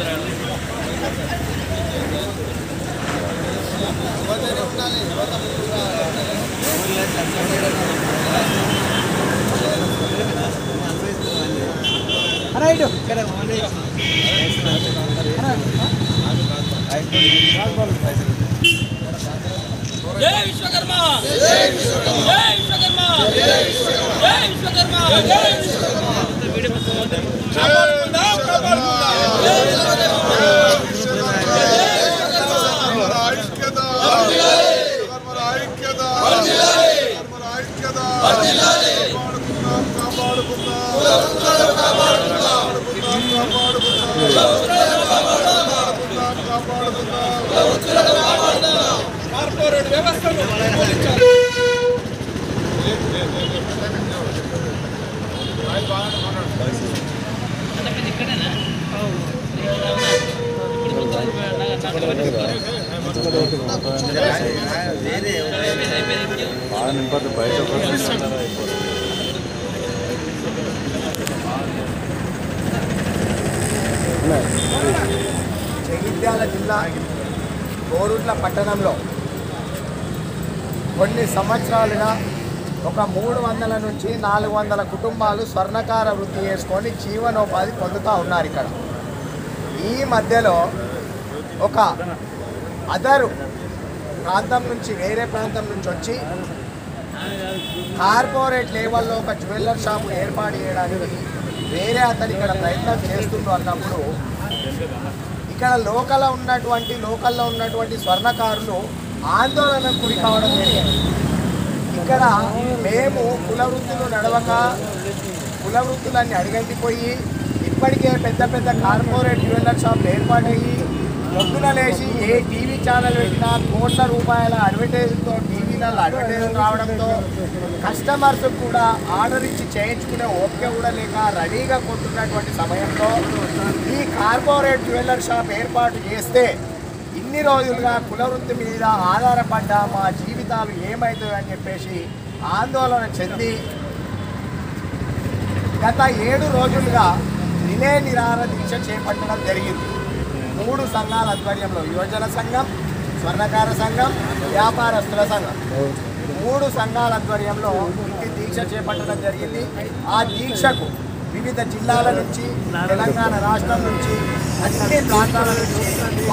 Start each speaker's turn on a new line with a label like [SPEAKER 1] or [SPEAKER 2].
[SPEAKER 1] జై విశ్వకర్మ జై విశ్వకర్మ జై విశ్వకర్మ జై విశ్వకర్మ జై విశ్వకర్మ కాపాడుకుందాం కాపాడుకుందాం కార్పొరేట్ వ్యవస్థను నిర్మూలించాలి
[SPEAKER 2] జగిత్యాల జిల్లా కోరుట్ల పట్టణంలో కొన్ని సంవత్సరాలుగా ఒక మూడు వందల నుంచి నాలుగు వందల కుటుంబాలు స్వర్ణకార వృత్తి చేసుకొని జీవనోపాధి పొందుతూ ఉన్నారు ఇక్కడ ఈ మధ్యలో ఒక అదరు ప్రాంతం నుంచి వేరే ప్రాంతం నుంచి వచ్చి కార్పొరేట్ లెవెల్లో ఒక జ్యువెల్లర్ షాపు ఏర్పాటు చేయడానికి వేరే అతను ఇక్కడ ప్రయత్నం చేస్తుండ్రు అన్నప్పుడు ఇక్కడ లోకల్లో ఉన్నటువంటి లోకల్లో ఉన్నటువంటి స్వర్ణకారులు ఆందోళనకు గురి కావడం జరిగింది ఇక్కడ మేము కుల వృత్తులు నడవక కుల వృత్తులన్నీ అడిగంటిపోయి ఇప్పటికే పెద్ద పెద్ద కార్పొరేట్ జ్యువెల్లర్ షాపులు ఏర్పాటయ్యి పొద్దున లేచి ఏ టీవీ ఛానల్ పెట్టినా కోట్ల రూపాయల అడ్వర్టైజ్తో టీవీలలో అడ్వర్టైజ్ రావడంతో కస్టమర్స్ కూడా ఆర్డర్ ఇచ్చి చేయించుకునే ఓపిక కూడా లేక రెడీగా కొంటున్నటువంటి సమయంలో ఈ కార్పొరేట్ జ్యువెల్లర్ షాప్ ఏర్పాటు చేస్తే ఇన్ని రోజులుగా కుల వృత్తి మీద ఆధారపడ్డ మా జీవితాలు ఏమవుతాయో అని చెప్పేసి ఆందోళన చెంది గత ఏడు రోజులుగా నిలే నిరార దీక్ష చేపట్టడం జరిగింది మూడు సంఘాల ఆధ్వర్యంలో యువజన సంఘం స్వర్ణకార సంఘం వ్యాపారస్తుల సంఘం మూడు సంఘాల ఆధ్వర్యంలో ఇంటి దీక్ష చేపట్టడం జరిగింది ఆ దీక్షకు వివిధ జిల్లాల నుంచి తెలంగాణ రాష్ట్రం నుంచి అన్ని ప్రాంతాల నుంచి